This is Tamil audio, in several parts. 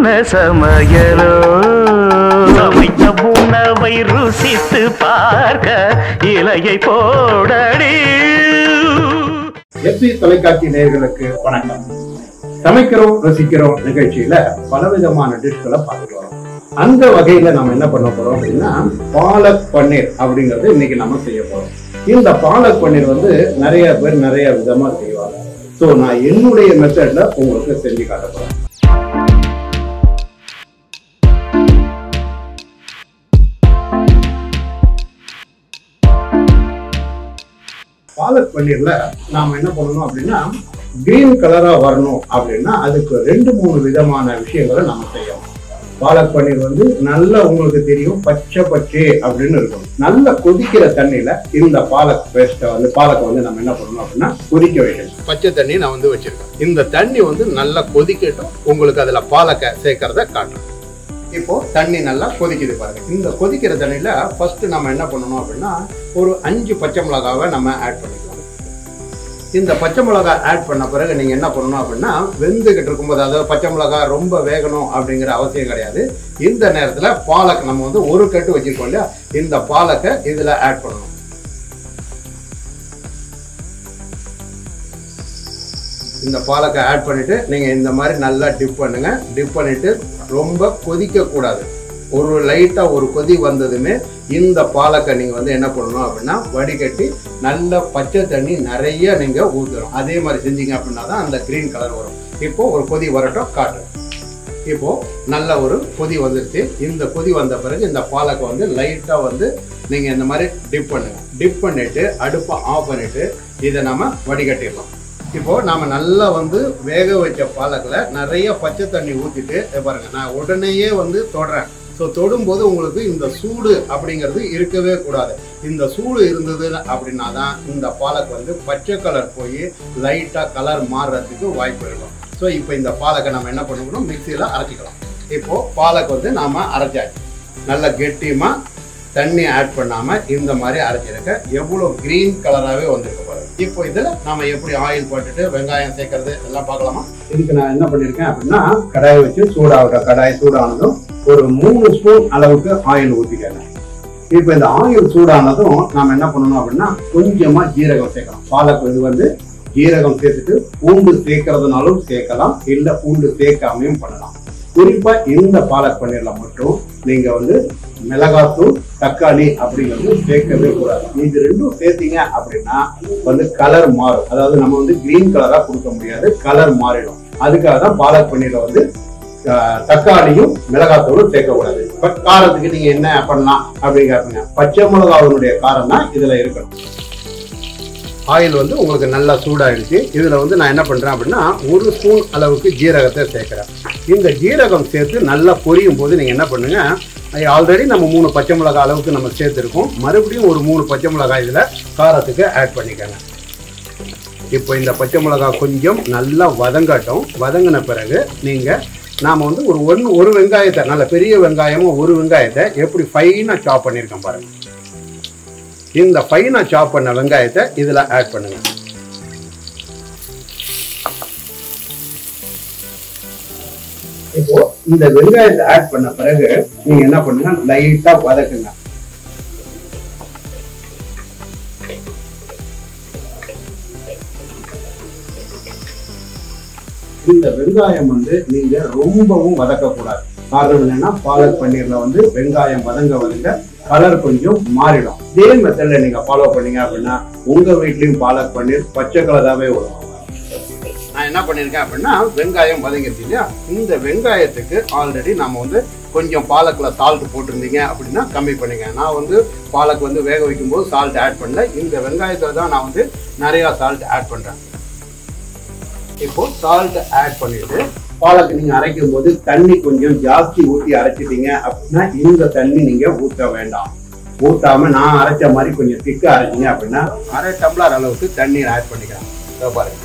என்ன சமையலோ சமைத்த உணவை ருசித்து பார்க்க இலையை போடடி எஸ்பி தொலைக்காட்சி நேயர்களுக்கு வணக்கம் சமைக்கிறோம் ரசிக்கிறோம் நிகழ்ச்சியில பலவிதமான டிஷ்களை பார்த்துட்டு வரோம் அந்த வகையில நம்ம என்ன பண்ண போறோம் அப்படின்னா பாலக் பன்னீர் அப்படிங்கறது இன்னைக்கு நம்ம செய்ய போறோம் இந்த பாலக் பன்னீர் வந்து நிறைய பேர் நிறைய விதமா செய்வாங்க ஸோ நான் என்னுடைய மெத்தட்ல உங்களுக்கு செஞ்சு காட்ட போறேன் பாலக் பன்னீர்ல நாம என்ன பண்ணணும் அப்படின்னா கிரீன் கலரா வரணும் அப்படின்னா அதுக்கு ரெண்டு மூணு விதமான விஷயங்களை நம்ம செய்யணும் பாலக் பன்னீர் வந்து நல்லா உங்களுக்கு தெரியும் பச்சை பச்சை அப்படின்னு இருக்கும் நல்லா கொதிக்கிற தண்ணியில இந்த பாலக் பேஸ்ட்டை வந்து பாலக்கை வந்து நம்ம என்ன பண்ணணும் அப்படின்னா கொதிக்க வைக்கணும் பச்சை தண்ணி நான் வந்து வச்சிருக்கேன் இந்த தண்ணி வந்து நல்லா கொதிக்கட்டும் உங்களுக்கு அதுல பாலக்கை சேர்க்கறத காட்டுறேன் இப்போ தண்ணி நல்லா கொதிக்குது பாருங்க இந்த கொதிக்கிற தண்ணியில ஃபர்ஸ்ட் நம்ம என்ன பண்ணணும் அப்படின்னா ஒரு அஞ்சு பச்சை மிளகாவை நம்ம ஆட் பண்ணிக்கலாம் இந்த பச்சை மிளகாய் ஆட் பண்ண பிறகு நீங்க என்ன பண்ணணும் அப்படின்னா வெந்துகிட்டு இருக்கும்போது அதாவது பச்சை மிளகாய் ரொம்ப வேகணும் அப்படிங்கிற அவசியம் கிடையாது இந்த நேரத்துல பாலக் நம்ம வந்து ஒரு கட்டு வச்சிருக்கோம் இல்லையா இந்த பாலக்கை இதுல ஆட் பண்ணணும் இந்த பாலக்கை ஆட் பண்ணிட்டு நீங்க இந்த மாதிரி நல்லா டிப் பண்ணுங்க டிப் பண்ணிட்டு ரொம்ப கொதிக்க கூடாது ஒரு லைட்டா ஒரு கொதி வந்ததுமே இந்த பாலக்கை நீங்க வந்து என்ன பண்ணணும் அப்படின்னா வடிகட்டி நல்ல பச்சை தண்ணி நிறைய நீங்க ஊற்றணும் அதே மாதிரி செஞ்சீங்க அப்படின்னா தான் அந்த கிரீன் கலர் வரும் இப்போ ஒரு கொதி வரட்டும் காட்டுறேன் இப்போ நல்ல ஒரு கொதி வந்துருச்சு இந்த கொதி வந்த பிறகு இந்த பாலக்கை வந்து லைட்டா வந்து நீங்க இந்த மாதிரி டிப் பண்ணுங்க டிப் பண்ணிட்டு அடுப்பை ஆஃப் பண்ணிட்டு இதை நம்ம வடிகட்டிடலாம் இப்போ நாம நல்லா வந்து வேக வச்ச பாலக்கில் நிறைய பச்சை தண்ணி ஊற்றிட்டு பாருங்க நான் உடனேயே வந்து தொடுறேன் ஸோ தொடும்போது உங்களுக்கு இந்த சூடு அப்படிங்கிறது இருக்கவே கூடாது இந்த சூடு இருந்தது அப்படின்னா தான் இந்த பாலக் வந்து பச்சை கலர் போய் லைட்டாக கலர் மாறுறதுக்கு வாய்ப்பு இருக்கும் ஸோ இப்போ இந்த பாலக்கை நம்ம என்ன பண்ணணும் மிக்சியில் அரைச்சிக்கலாம் இப்போ பாலக் வந்து நாம அரைச்சாச்சு நல்ல கெட்டியமாக தண்ணி ஆட் பண்ணாம இந்த மாதிரி அரைச்சிருக்க எவ்வளவு கிரீன் கலராகவே வந்திருக்கு பாருங்க இப்போ இதுல நாம எப்படி ஆயில் போட்டுட்டு வெங்காயம் சேர்க்கறது எல்லாம் பார்க்கலாமா இதுக்கு நான் என்ன பண்ணிருக்கேன் அப்படின்னா கடாயை வச்சு சூடாகிற கடாய் சூடானதும் ஒரு மூணு ஸ்பூன் அளவுக்கு ஆயில் ஊற்றிக்கணும் இப்போ இந்த ஆயில் சூடானதும் நாம என்ன பண்ணணும் அப்படின்னா கொஞ்சமா ஜீரகம் சேர்க்கலாம் பாலக்கு இது வந்து ஜீரகம் சேர்த்துட்டு பூண்டு சேர்க்கறதுனாலும் சேர்க்கலாம் இல்ல பூண்டு சேர்க்காமையும் பண்ணலாம் குறிப்பா இந்த பாலக் பன்னீர்ல மட்டும் நீங்க வந்து மிளகாத்தூள் தக்காளி அப்படிங்கிறது சேர்க்கவே கூடாது இது ரெண்டும் சேர்த்தீங்க அப்படின்னா வந்து கலர் மாறும் அதாவது நம்ம வந்து கிரீன் கலரா கொடுக்க முடியாது கலர் மாறிடும் அதுக்காக தான் பாலக் பன்னீர்ல வந்து ஆஹ், தக்காளியும் மிளகாத்தூளும் சேர்க்கக்கூடாது பட் காரத்துக்கு நீங்க என்ன பண்ணலாம் அப்படின்னு கேட்பீங்க பச்சை மிளகாவினுடைய காரம் தான் இதுல இருக்கணும் ஆயில் வந்து உங்களுக்கு நல்லா சூடாயிடுச்சு இதில் வந்து நான் என்ன பண்ணுறேன் அப்படின்னா ஒரு ஸ்பூன் அளவுக்கு ஜீரகத்தை சேர்க்குறேன் இந்த ஜீரகம் சேர்த்து நல்லா பொரியும் போது நீங்கள் என்ன பண்ணுங்க ஆல்ரெடி நம்ம மூணு பச்சை மிளகாய் அளவுக்கு நம்ம சேர்த்துருக்கோம் மறுபடியும் ஒரு மூணு பச்சை மிளகாய் இதில் காரத்துக்கு ஆட் பண்ணிக்கோங்க இப்போ இந்த பச்சை மிளகாய் கொஞ்சம் நல்லா வதங்கட்டும் வதங்கின பிறகு நீங்கள் நாம் வந்து ஒரு ஒன்று ஒரு வெங்காயத்தை நல்ல பெரிய வெங்காயமும் ஒரு வெங்காயத்தை எப்படி ஃபைனாக சாப் பண்ணியிருக்கேன் பாருங்கள் இந்த ஃபைனா சாப் பண்ண வெங்காயத்தை இதுல ஆட் பண்ணுங்க இப்போ இந்த வெங்காயத்தை ஆட் பண்ண பிறகு நீங்க என்ன பண்ணுங்க லைட்டா வதக்குங்க இந்த வெங்காயம் வந்து நீங்க ரொம்பவும் வதக்கக்கூடாது காரணம் என்னன்னா பாலக் பன்னீர்ல வந்து வெங்காயம் வதங்க வதங்க கலர் கொஞ்சம் மாறிடும் இதே மெத்தட்ல நீங்க ஃபாலோ பண்ணீங்க அப்படின்னா உங்க வீட்லயும் பாலக் பன்னீர் பச்சை கலராகவே வரும் நான் என்ன பண்ணிருக்கேன் அப்படின்னா வெங்காயம் வதங்கிருச்சு இல்லையா இந்த வெங்காயத்துக்கு ஆல்ரெடி நம்ம வந்து கொஞ்சம் பாலக்ல சால்ட் போட்டிருந்தீங்க அப்படின்னா கம்மி பண்ணுங்க நான் வந்து பாலக் வந்து வேக வைக்கும் போது சால்ட் ஆட் பண்ணல இந்த வெங்காயத்துல தான் நான் வந்து நிறைய சால்ட் ஆட் பண்றேன் இப்போ சால்ட் ஆட் பண்ணிட்டு பாலக்கு நீங்க அரைக்கும் போது தண்ணி கொஞ்சம் ஜாஸ்தி ஊத்தி அரைச்சிட்டீங்க அப்படின்னா இந்த தண்ணி நீங்க ஊத்த வேண்டாம் ஊத்தாம நான் அரைச்ச மாதிரி கொஞ்சம் திக்கா அரைச்சிங்க அப்படின்னா அரை டம்ளர் அளவுக்கு தண்ணீர் ஆட் பண்ணிக்கலாம் இதோ பாருங்க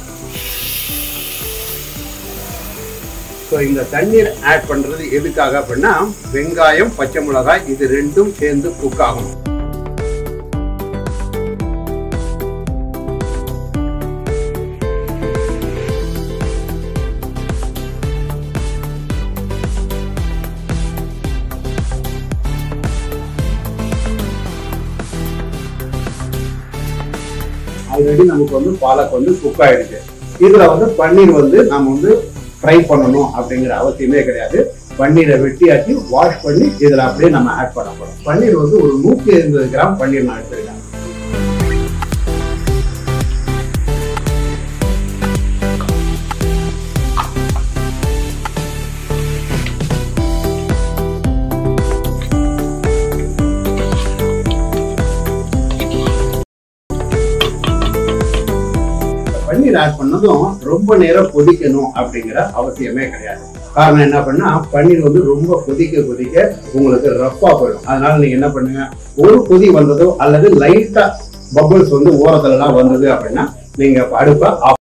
ஸோ இந்த தண்ணீர் ஆட் பண்றது எதுக்காக அப்படின்னா வெங்காயம் பச்சை மிளகாய் இது ரெண்டும் சேர்ந்து குக் ஆகணும் ஆல்ரெடி நமக்கு வந்து பாலக் வந்து குக் ஆயிடுச்சு இதுல வந்து பன்னீர் வந்து நம்ம வந்து ஃப்ரை பண்ணணும் அப்படிங்கிற அவசியமே கிடையாது பன்னீரை வெட்டியாச்சு வாஷ் பண்ணி இதுல அப்படியே நம்ம ஆட் பண்ண போறோம் பன்னீர் வந்து ஒரு நூத்தி ஐம்பது கிராம் பன்னீர் நான் எடுத்திருக்கேன் பன்னீர் ஆட் பண்ணதும் ரொம்ப நேரம் கொதிக்கணும் அப்படிங்கிற அவசியமே கிடையாது காரணம் என்ன பண்ணா பன்னீர் வந்து ரொம்ப கொதிக்க கொதிக்க உங்களுக்கு ரஃப்பா போயிடும் அதனால நீங்க என்ன பண்ணுங்க ஒரு கொதி வந்ததோ அல்லது லைட்டா பபிள்ஸ் வந்து ஓரத்துல எல்லாம் வந்தது அப்படின்னா நீங்க அடுப்பை ஆஃப்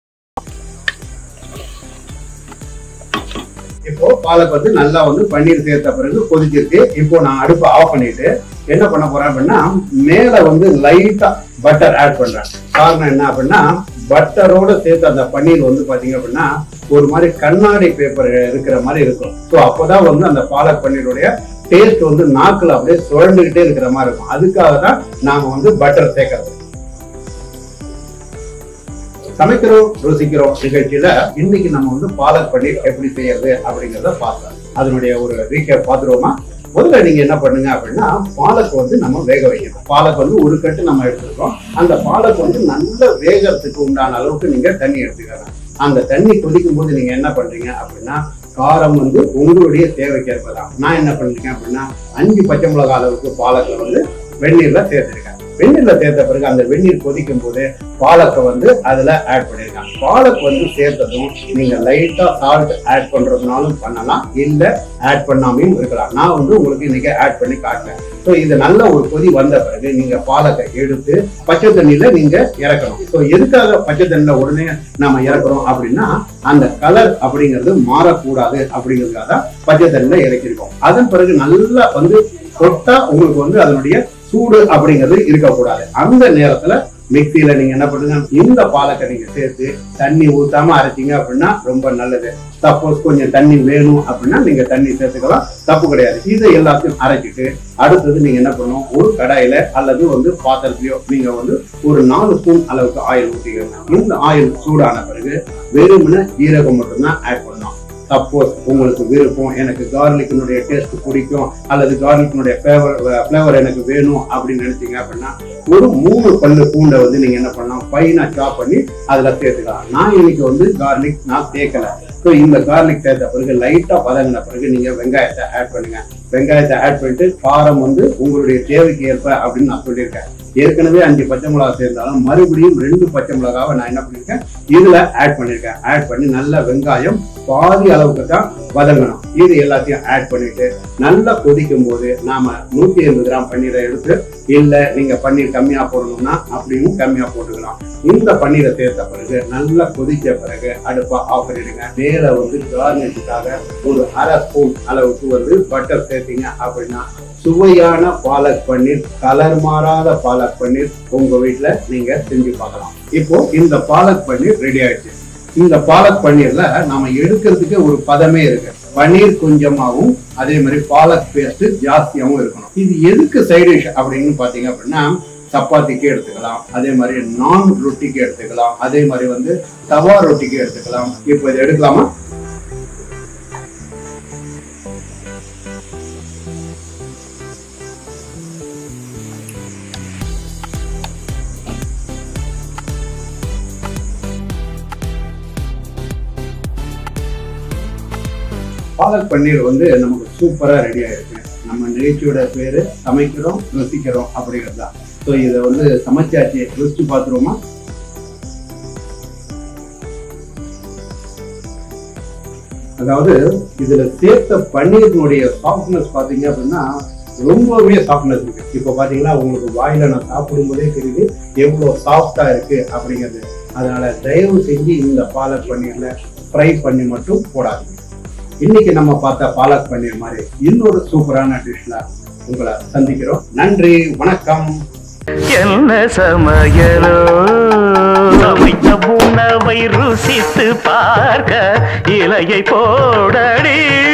இப்போ பாலக் வந்து நல்லா வந்து பன்னீர் சேர்த்த பிறகு கொதிச்சிருக்கு இப்போ நான் அடுப்பை ஆஃப் பண்ணிட்டு என்ன பண்ண போறேன் அப்படின்னா மேல வந்து லைட்டா பட்டர் ஆட் பண்றேன் காரணம் என்ன அப்படின்னா பட்டரோட சேர்த்து அந்த பன்னீர் வந்து பாத்தீங்க அப்படின்னா ஒரு மாதிரி கண்ணாடி பேப்பர் இருக்கிற மாதிரி இருக்கும் ஸோ அப்போதான் வந்து அந்த பாலக் பன்னீருடைய டேஸ்ட் வந்து நாக்குல அப்படியே சுழண்டுகிட்டே இருக்கிற மாதிரி இருக்கும் அதுக்காக தான் நாம வந்து பட்டர் சேர்க்கறது சமைக்கிறோம் ருசிக்கிறோம் நிகழ்ச்சியில இன்னைக்கு நம்ம வந்து பாலக் பன்னீர் எப்படி செய்யறது அப்படிங்கறத பார்த்தோம் அதனுடைய ஒரு ரீகேப் பார்த்துருவோமா முதல்ல நீங்க என்ன பண்ணுங்க அப்படின்னா பாலக் வந்து நம்ம வேக வைக்கணும் பாலக் வந்து ஒரு கட்டு நம்ம எடுத்துக்கிறோம் அந்த பாலக் வந்து நல்ல வேகறதுக்கு உண்டான அளவுக்கு நீங்க தண்ணி எடுத்துக்கலாம் அந்த தண்ணி கொதிக்கும் போது நீங்க என்ன பண்றீங்க அப்படின்னா காரம் வந்து உங்களுடைய தேவைக்கேற்ப தான் நான் என்ன பண்ணிருக்கேன் அப்படின்னா அஞ்சு பச்சை மிளகாய் அளவுக்கு பாலக்கை வந்து வெந்நீர்ல சேர்த்துருக்கேன் வெந்நீர்ல சேர்த்த பிறகு அந்த வெந்நீர் கொதிக்கும் போது பாலக்கை வந்து அதுல ஆட் பண்ணிருக்காங்க பாலக் வந்து சேர்த்ததும் நீங்க லைட்டா சால்ட் ஆட் பண்றதுனாலும் பண்ணலாம் இல்ல ஆட் பண்ணாமையும் இருக்கலாம் நான் வந்து உங்களுக்கு இன்னைக்கு ஆட் பண்ணி காட்டுறேன் ஸோ இது நல்ல ஒரு கொதி வந்த பிறகு நீங்க பாலக்கை எடுத்து பச்சை தண்ணியில நீங்க இறக்கணும் ஸோ எதுக்காக பச்சை தண்ணியில உடனே நாம இறக்குறோம் அப்படின்னா அந்த கலர் அப்படிங்கிறது மாறக்கூடாது அப்படிங்கிறதுக்காக தான் பச்சை தண்ணியில இறக்கிருக்கோம் அதன் பிறகு நல்லா வந்து தொட்டா உங்களுக்கு வந்து அதனுடைய சூடு அப்படிங்கிறது இருக்கக்கூடாது அந்த நேரத்துல மிக்சியில நீங்க என்ன பண்ணுங்க இந்த பாலக்கை நீங்க சேர்த்து தண்ணி ஊத்தாம அரைச்சீங்க அப்படின்னா ரொம்ப நல்லது சப்போஸ் கொஞ்சம் தண்ணி வேணும் அப்படின்னா நீங்க தண்ணி சேர்த்துக்கலாம் தப்பு கிடையாது இதை எல்லாத்தையும் அரைச்சிட்டு அடுத்தது நீங்க என்ன பண்ணணும் ஒரு கடாயில அல்லது வந்து பாத்திரத்திலயோ நீங்க வந்து ஒரு நாலு ஸ்பூன் அளவுக்கு ஆயில் ஊற்றிக்கணும் இந்த ஆயில் சூடான பிறகு வெறுமனே ஜீரகம் மட்டும்தான் ஆட் பண்ணணும் சப்போஸ் உங்களுக்கு விருப்பம் எனக்கு கார்லிக்கினுடைய டேஸ்ட் பிடிக்கும் அல்லது கார்லிக்கினுடைய ஃப்ளேவர் ஃப்ளேவர் எனக்கு வேணும் அப்படின்னு நினைச்சீங்க அப்படின்னா ஒரு மூணு பல்லு பூண்டை வந்து நீங்க என்ன பண்ணலாம் ஃபைனா சாப் பண்ணி அதுல சேர்த்துக்கலாம் நான் இன்னைக்கு வந்து கார்லிக் நான் சேர்க்கல ஸோ இந்த கார்லிக் சேர்த்த பிறகு லைட்டா பதங்கின பிறகு நீங்க வெங்காயத்தை ஆட் பண்ணுங்க வெங்காயத்தை ஆட் பண்ணிட்டு காரம் வந்து உங்களுடைய தேவைக்கு ஏற்ப அப்படின்னு நான் சொல்லியிருக்கேன் ஏற்கனவே அஞ்சு பச்சை மிளகா சேர்ந்தாலும் மறுபடியும் ரெண்டு பச்சை மிளகாவை நான் என்ன பண்ணிருக்கேன் இதுல ஆட் பண்ணிருக்கேன் ஆட் பண்ணி நல்ல வெங்காயம் பாதி அளவுக்கு தான் வதங்கணும் இது எல்லாத்தையும் ஆட் பண்ணிட்டு நல்லா கொதிக்கும் போது நாம நூத்தி ஐம்பது கிராம் பன்னீரை எடுத்து இல்ல நீங்க பன்னீர் கம்மியா போடணும்னா அப்படியும் கம்மியா போட்டுக்கலாம் இந்த பன்னீரை சேர்த்த பிறகு நல்லா கொதிச்ச பிறகு அடுப்பை ஆஃப் பண்ணிடுங்க மேல வந்து கார்னிஷுக்காக ஒரு அரை ஸ்பூன் அளவுக்கு வந்து பட்டர் சேர்த்தீங்க அப்படின்னா சுவையான பாலக் பன்னீர் கலர் மாறாத பாலக் பன்னீர் உங்க வீட்ல நீங்க செஞ்சு பார்க்கலாம் இப்போ இந்த பாலக் பன்னீர் ரெடி ஆயிடுச்சு இந்த பாலக் பன்னீர்ல நாம எடுக்கிறதுக்கு ஒரு பதமே இருக்கு பன்னீர் கொஞ்சமாவும் அதே மாதிரி பாலக் பேஸ்ட் ஜாஸ்தியாவும் இருக்கணும் இது எதுக்கு சைட் டிஷ் அப்படின்னு பாத்தீங்க அப்படின்னா சப்பாத்திக்கு எடுத்துக்கலாம் அதே மாதிரி நான் ரொட்டிக்கு எடுத்துக்கலாம் அதே மாதிரி வந்து தவா ரொட்டிக்கு எடுத்துக்கலாம் இப்போ இதை எடுக்கலாமா பாலக் பன்னீர் வந்து நமக்கு சூப்பரா ரெடி ஆயிருக்கு நம்ம நிகழ்ச்சியோட பேரு சமைக்கிறோம் ருசிக்கிறோம் அப்படிங்கிறது தான் ஸோ இதை வந்து சமைச்சாச்சு ருசிச்சு பார்த்துருவோமா அதாவது இதுல சேர்த்த பன்னீரினுடைய சாஃப்ட்னஸ் பாத்தீங்க அப்படின்னா ரொம்பவே சாஃப்ட்னஸ் இருக்கு இப்போ பாத்தீங்கன்னா உங்களுக்கு வாயில நான் சாப்பிடும் போதே தெரியுது எவ்வளவு சாஃப்டா இருக்கு அப்படிங்கிறது அதனால தயவு செஞ்சு இந்த பாலக் பன்னீர்ல ஃப்ரை பண்ணி மட்டும் போடாதீங்க இன்னைக்கு நம்ம பார்த்த பாலக் பன்னீர் மாதிரி இன்னொரு சூப்பரான டிஷ்ல உங்களை சந்திக்கிறோம் நன்றி வணக்கம் என்ன சமையலோ சமைத்த உணவை ருசித்து பார்க்க இலையை போடடி